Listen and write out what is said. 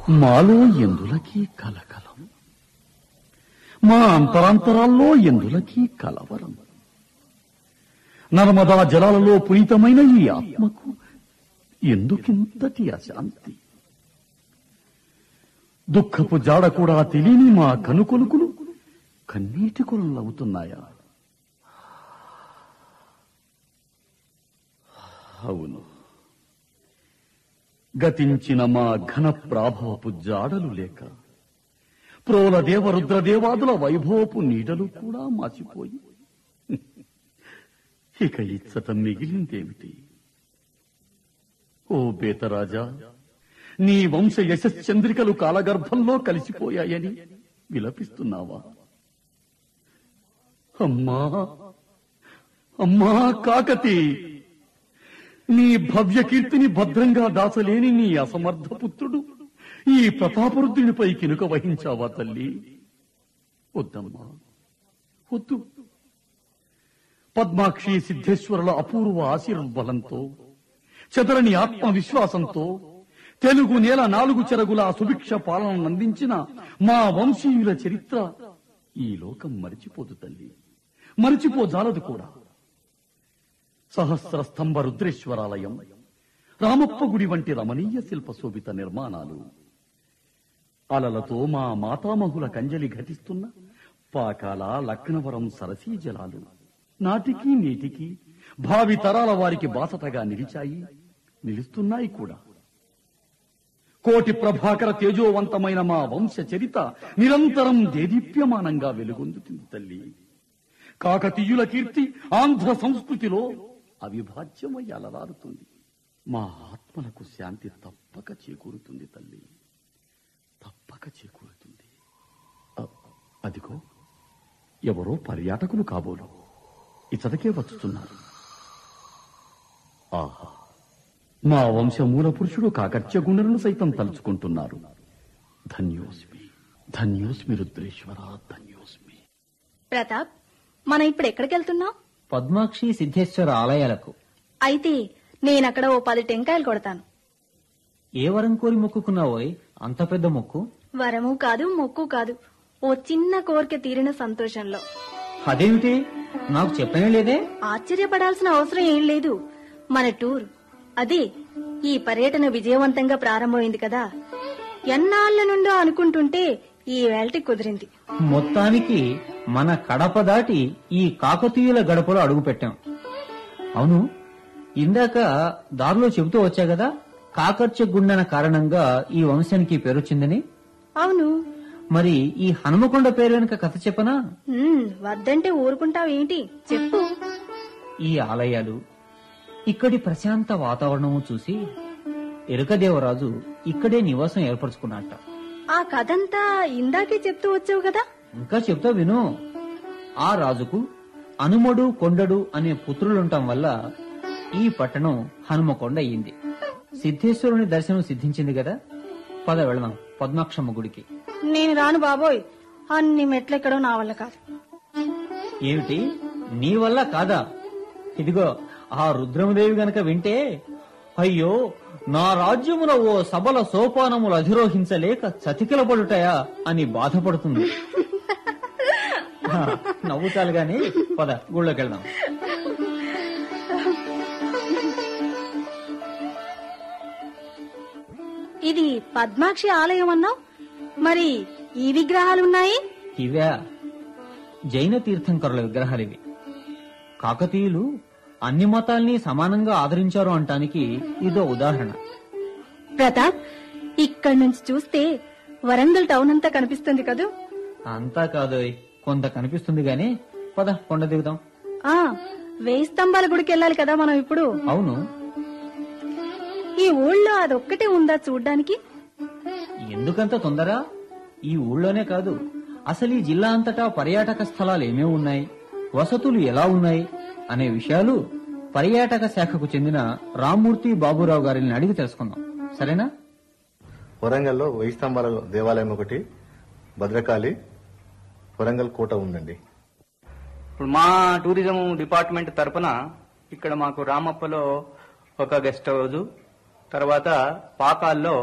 మాలో ఎందులకి కలకలం మా అంతరాంతరాల్లో ఎందులకి కలవరం నర్మదా జలాలలో పునీతమైన ఈ ఆత్మకు ఎందుకింతటి అశాంతి దుఃఖపు జాడ కూడా తెలియని మా కనుకొలుకులు కన్నీటి కొలవుతున్నాయా అవును గతించిన మా ఘన ప్రాభవపు జాడలు లేక ప్రోల దేవ రుద్రదేవాదుల వైభవపు నీడలు కూడా మాసిపోయి ఇక ఇచ్చట మిగిలిందేమిటి ఓ బేతరాజా నీ వంశ యశశ్చంద్రికలు కాలగర్భంలో కలిసిపోయాయని విలపిస్తున్నావా అమ్మా అమ్మా కాకతి నీ భవ్య కీర్తిని భద్రంగా దాచలేని నీ అసమర్థ పుత్రుడు ఈ ప్రతాపరుద్రునిపై కినుక వహించావా తల్లి వద్దమ్మా వద్దు పద్మాక్షి సిద్ధేశ్వరుల అపూర్వ ఆశీర్వలంతో చదరని ఆత్మవిశ్వాసంతో తెలుగు నేల నాలుగు చెరగుల సుభిక్ష పాలనను అందించిన మా వంశీయుల చరిత్ర ఈ లోకం మరిచిపోదు తల్లి మరిచిపోజాలదు కూడా సహస్ర స్తంభ రుద్రేశ్వరాలయం రామప్ప గుడి వంటి రమణీయ శిల్ప శోభిత నిర్మాణాలు అలలతో మా మాతామహుల కంజలి ఘటిస్తున్న పాకాల లక్నవరం సరసీ జలాలు నాటికి నీటికి భావి తరాల వారికి బాసటగా నిలిచాయి నిలుస్తున్నాయి కూడా కోటి ప్రభాకర తేజోవంతమైన మా వంశ చరిత నిరంతరం దేదీప్యమానంగా వెలుగొందుతుంది తల్లి కాకతీయుల కీర్తి ఆంధ్ర సంస్కృతిలో అవిభాజ్యమై అలరారుతుంది మా ఆత్మలకు శాంతి తప్పక చేకూరుతుంది తల్లి తప్పక చేకూరుతుంది అ- అదిగో ఎవరో పర్యాటకులు కాబోలు ఇతడికే వచ్చుతున్నారు ఆహా మా వంశ మూల పురుషుడు కాకర్త్య గుండెలను సైతం తలుచుకుంటున్నారు ధన్యోస్మి ధన్యోస్మి రుద్రేశ్వర ధన్యోస్మి ప్రతాప్ మనం ఇప్పుడు ఎక్కడికి వెళ్తున్నాం పద్మాక్షి సిద్ధేశ్వర ఆలయాలకు అయితే నేనక్కడ ఓ పది టెంకాయలు కొడతాను ఏ వరం కోరి మొక్కుకున్నావోయ్ అంత పెద్ద మొక్కు వరము కాదు మొక్కు కాదు ఓ చిన్న కోరిక తీరిన సంతోషంలో అదేమిటి నాకు చెప్పనే లేదే ఆశ్చర్యపడాల్సిన అవసరం ఏం లేదు మన టూర్ అదే ఈ పర్యటన విజయవంతంగా ప్రారంభమైంది కదా ఎన్నాళ్ల నుండో అనుకుంటుంటే ఈ వేల్టి కుదిరింది మొత్తానికి మన కడప దాటి ఈ కాకతీయుల గడపలో అడుగుపెట్టాం అవును ఇందాక దారిలో చెబుతూ వచ్చా కదా కాకర్చ గుండెన కారణంగా ఈ వంశానికి పేరొచ్చిందని అవును మరి ఈ హనుమకొండ పేరు వెనుక కథ చెప్పనా ఉమ్, వద్దంటే ఊరుకుంటావేంటి చెప్పు ఈ ఆలయాలు ఇక్కడి ప్రశాంత వాతావరణము చూసి ఎరుకదేవరాజు ఇక్కడే నివాసం ఏర్పరచుకున్నట్ట ఆ కథంతా ఇందాకే చెప్తూ వచ్చావు కదా ఇంకా చెప్తా విను ఆ రాజుకు అనుమడు కొండడు అనే పుత్రులుండటం వల్ల ఈ పట్టణం హనుమకొండ అయ్యింది సిద్ధేశ్వరుని దర్శనం సిద్ధించింది కదా పద వెళదాం పద్మాక్షమ్మ గుడికి నేను రాను బాబోయ్ అన్ని మెట్లెక్కడో నా వల్ల కాదు ఏమిటి నీ వల్ల కాదా ఇదిగో ఆ రుద్రమదేవి గనక వింటే అయ్యో నా రాజ్యమున ఓ సబల సోపానములు అధిరోహించలేక చతికిల పడుటాయా అని బాధపడుతుంది హా, నవ్వుతాలు గాని పద గుళ్ళోకి వెళ్దాం ఇది పద్మాక్షి ఆలయం అన్నావు మరి ఈ విగ్రహాలున్నాయి ఇవే జైన తీర్థంకరుల విగ్రహాలివి కాకతీయులు అన్ని మతాల్ని సమానంగా ఆదరించారు అంటానికి ఇదో ఉదాహరణ ప్రతాప్ ఇక్కడి నుంచి చూస్తే వరంగల్ టౌన్ అంతా కనిపిస్తుంది కదూ అంతా కాదోయ్ కొంత కనిపిస్తుంది గాని పద కొండ దిగుదాం ఆ వేయి స్తంభాల గుడికి వెళ్ళాలి కదా మనం ఇప్పుడు అవును ఈ ఊళ్ళో అదొక్కటే ఉందా చూడ్డానికి ఎందుకంత తొందర ఈ ఊళ్ళోనే కాదు అసలు ఈ జిల్లా అంతటా పర్యాటక స్థలాలు ఏమేమి ఉన్నాయి వసతులు ఎలా ఉన్నాయి అనే విషయాలు పర్యాటక శాఖకు చెందిన రామ్మూర్తి బాబురావు గారిని అడిగి తెలుసుకుందాం సరేనా వరంగల్లో వెయ్యి స్తంభాల దేవాలయం ఒకటి భద్రకాళి వరంగల్ కోట ఉందండి ఇప్పుడు మా టూరిజం డిపార్ట్మెంట్ తరపున ఇక్కడ మాకు రామప్పలో ఒక గెస్ట్ హౌస్ తర్వాత పాకాల్లో